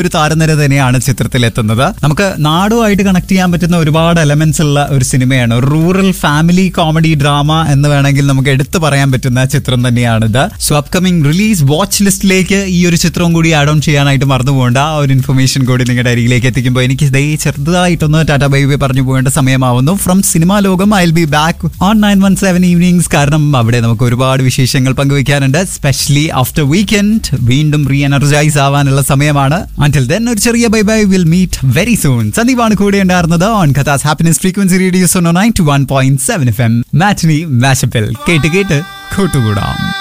ഒരു താരനിര തന്നെയാണ് ചിത്രത്തിൽ എത്തുന്നത് നമുക്ക് നാടുമായിട്ട് കണക്ട് ചെയ്യാൻ പറ്റുന്ന ഒരുപാട് എലമെന്റ്സ് ഉള്ള ഒരു സിനിമയാണ് റൂറൽ ഫാമിലി കോമഡി ഡ്രാമ എന്ന് വേണമെങ്കിൽ നമുക്ക് എടുത്തു പറയാൻ പറ്റുന്ന ചിത്രം തന്നെയാണിത് സോ അപ്കമിംഗ് റിലീസ് വാച്ച് ലിസ്റ്റിലേക്ക് ഈ ഒരു ചിത്രവും കൂടി ആഡ് ഓൺ ചെയ്യാനായിട്ട് മറന്നു പോകേണ്ട ആ ഒരു ഇൻഫർമേഷൻ കൂടി നിങ്ങളുടെ അരികിലേക്ക് എത്തിക്കുമ്പോൾ എനിക്ക് ദേ ചെറുതായിട്ടൊന്ന് ടാറ്റ ബൈ ബൈ പറഞ്ഞു പോകേണ്ട സമയമാവുന്നു ഫ്രം സിനിമാ ലോകം I B back on nine one seven evenings കാരണം അവിടെ നമുക്ക് ഒരുപാട് വിശേഷങ്ങൾ പങ്കുവയ്ക്കാനുണ്ട് സ്പെഷ്യലി ആഫ്റ്റർ വീക്കെൻഡ് വീണ്ടും റീ എനർജൈസ് ആവാനുള്ള സമയമാണ് അൻറ്റിൽ ദെൻ ഒരു ചെറിയ bye bye will meet very soon സന്ദീപാണ് കൂടെ ഉണ്ടായിരുന്നത് on Kathas happiness frequency radio സോണോ nine two one point seven F M matinee മാഷപ്പിൽ കേട്ട് കേട്ട് കൂട്ടുകൂടാം